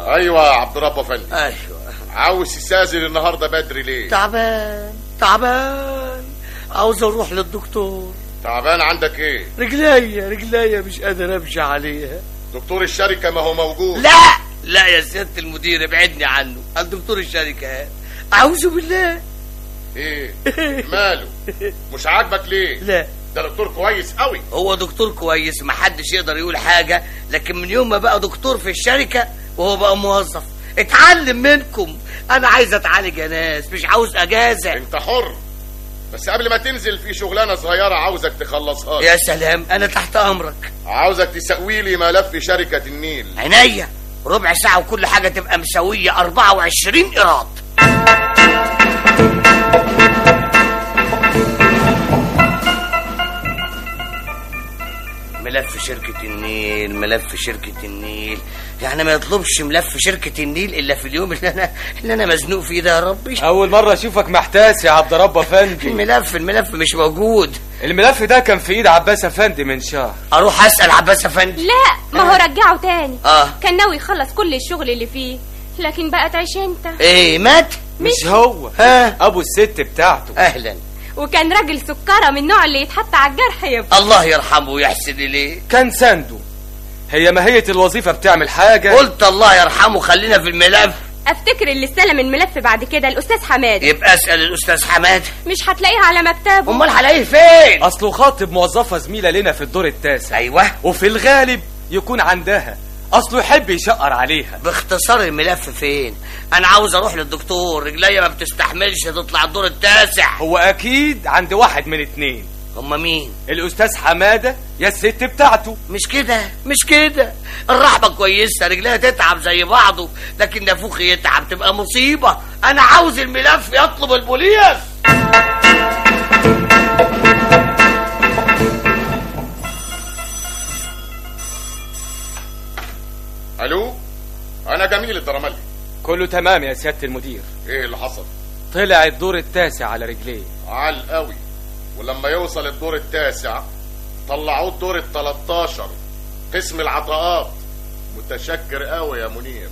ايوه يا عبد رب افندي ايوه عاوز تستاذن النهارده بدري ليه تعبان تعبان عاوز اروح للدكتور تعبان عندك ايه رجليا رجليا مش قادر امشي عليها دكتور الشركه ما هو موجود لا لا يا سياده المدير ابعدني عنه عن دكتور الشركه اعوذ بالله ايه ماله مش عاجبك ليه لا ده دكتور كويس قوي هو دكتور كويس محدش يقدر يقول حاجه لكن من يوم ما بقى دكتور في الشركه وهو بقى موظف اتعلم منكم انا عايز اتعالج يا ناس مش عاوز اجازه انت حر بس قبل ما تنزل في شغلانه صغيره عاوزك تخلصها لي. يا سلام انا تحت امرك عاوزك تسوي لي ملف شركه النيل عينيا ربع ساعه وكل حاجه تبقى مسويه 24 ايراد ملف شركة النيل ملف شركة النيل يعني ما يطلبش ملف شركة النيل إلا في اليوم اللي أنا اللي أنا مزنوق فيه ده يا ربي اول مره اشوفك محتاس يا عبد رب افندي الملف الملف مش موجود الملف ده كان في ايد عباس افندي من شهر أروح أسأل عباس أفندي لا ما هو رجعه تاني آه. كان ناوي يخلص كل الشغل اللي فيه لكن بقى تعيش انت إيه مات مش هو ها ابو الست بتاعته أهلا وكان راجل سكرة من النوع اللي يتحط على الجرح يبقى الله يرحمه ويحسن إليه كان سنده هي ماهية الوظيفة بتعمل حاجة قلت الله يرحمه خلينا في الملف افتكر اللي استلم الملف بعد كده الاستاذ حماد يبقى اسال الاستاذ حماد مش هتلاقيه على مكتبه امال هلاقيه فين اصله خاطب موظفة زميلة لنا في الدور التاسع ايوه وفي الغالب يكون عندها اصله يحب يشقر عليها باختصار الملف فين انا عاوز اروح للدكتور رجليا ما بتستحملش تطلع الدور التاسع هو اكيد عند واحد من اتنين هما مين الاستاذ حمادة يا الست بتاعته مش كده مش كده الرحبة كويسة رجليها تتعب زي بعضه لكن نافوخي يتعب تبقى مصيبة أنا عاوز الملف يطلب البوليس الو انا جميل الدرملي كله تمام يا سيادة المدير ايه اللي حصل طلع الدور التاسع على رجليه عال قوي ولما يوصل الدور التاسع طلعوه الدور ال 13 قسم العطاءات متشكر قوي يا منير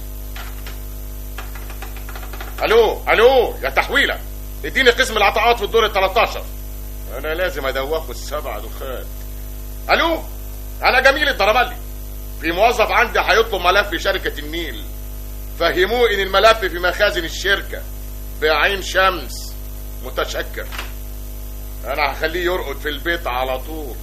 الو الو يا تحويله اديني قسم العطاءات في الدور ال 13 انا لازم ادوخه السبع دخات الو انا جميل الدرملي في موظف عندي هيطلب ملف شركه النيل فهموه ان الملف في مخازن الشركه بعين شمس متشكر انا هخليه يرقد في البيت على طول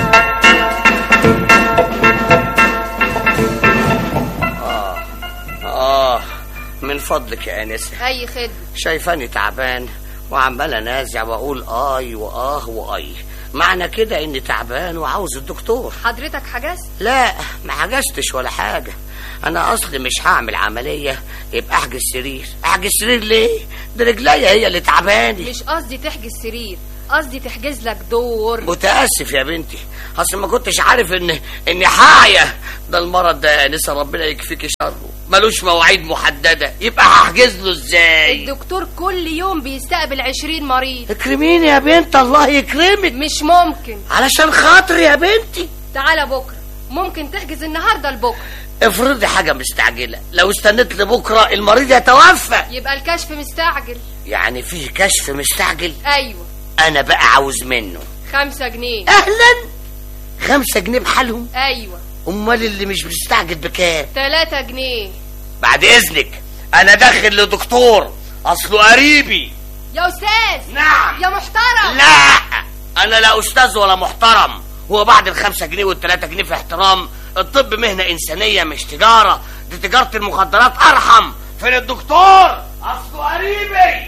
آه من فضلك يا أنسة اي خدمه شايفاني تعبان وعمال انازع واقول اي واه واي معنى كده اني تعبان وعاوز الدكتور حضرتك حجزت لا ما حجزتش ولا حاجة أنا أصلي مش هعمل عملية يبقى أحجز سرير أحجز سرير ليه؟ ده رجليا هي اللي تعباني مش قصدي تحجز سرير قصدي تحجز لك دور متأسف يا بنتي أصل ما كنتش عارف إن إني حاية ده المرض ده نسى ربنا يكفيكي شره ملوش مواعيد محددة يبقى هحجز له إزاي؟ الدكتور كل يوم بيستقبل عشرين مريض اكرميني يا بنت الله يكرمك مش ممكن علشان خاطري يا بنتي تعالى بكره ممكن تحجز النهارده لبكره افرضي حاجة مستعجلة لو استنيت لبكرة المريض يتوفى يبقى الكشف مستعجل يعني فيه كشف مستعجل ايوه انا بقى عاوز منه خمسة جنيه اهلا خمسة جنيه بحالهم ايوه امال اللي مش مستعجل بكام تلاتة جنيه بعد اذنك انا داخل لدكتور اصله قريبي يا استاذ نعم يا محترم لا انا لا استاذ ولا محترم هو بعد الخمسة جنيه والتلاتة جنيه في احترام الطب مهنة انسانية مش تجارة دي تجارة المخدرات ارحم فين الدكتور اصله قريبي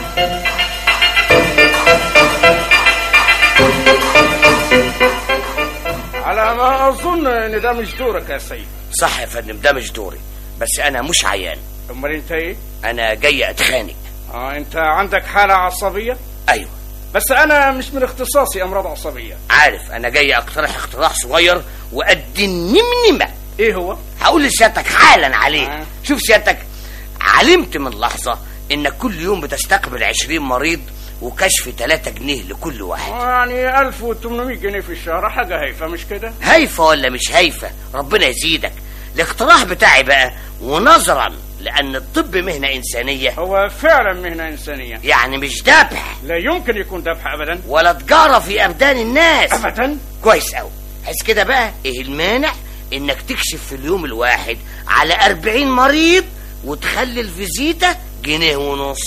على ما اظن ان ده مش دورك يا سيد صح يا فندم ده مش دوري بس انا مش عيان امال انت ايه انا جاي اتخانق اه انت عندك حاله عصبيه ايوه بس انا مش من اختصاصي امراض عصبيه عارف انا جاي اقترح اقتراح صغير وقد النمنمه ايه هو هقول لسيادتك حالا عليه آه. شوف سيادتك علمت من لحظة انك كل يوم بتستقبل عشرين مريض وكشف 3 جنيه لكل واحد آه، يعني 1800 جنيه في الشهر حاجه هايفه مش كده هايفة ولا مش هايفة ربنا يزيدك الاقتراح بتاعي بقى ونظرا لأن الطب مهنة إنسانية هو فعلا مهنة إنسانية يعني مش ذبح لا يمكن يكون ذبح أبدا ولا تجارة في أبدان الناس أبدا كويس أوي حس كده بقى إيه المانع إنك تكشف في اليوم الواحد على أربعين مريض وتخلي الفيزيتا جنيه ونص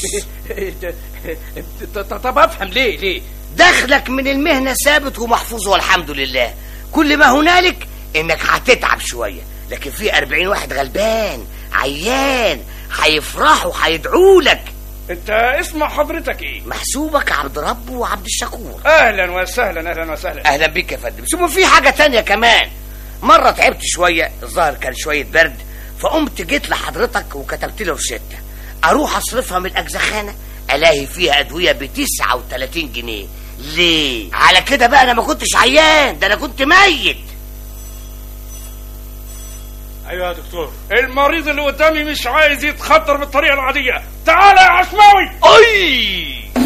طب أفهم ليه ليه دخلك من المهنة ثابت ومحفوظ والحمد لله كل ما هنالك انك هتتعب شوية لكن في أربعين واحد غلبان عيان هيفرحوا هيدعوا لك أنت اسم حضرتك إيه محسوبك عبد رب وعبد الشكور أهلا وسهلا أهلا وسهلا اهلا بيك يا فندم ثم في حاجة تانية كمان مرة تعبت شوية الظاهر كان شوية برد فقمت جيت لحضرتك وكتبت لي روشتة اروح اصرفها من الاجزخانة الاقي فيها ادوية ب 39 جنيه ليه على كده بقى انا ما كنتش عيان ده انا كنت ميت ايوه يا دكتور المريض اللي قدامي مش عايز يتخدر بالطريقة العادية تعال يا عثمان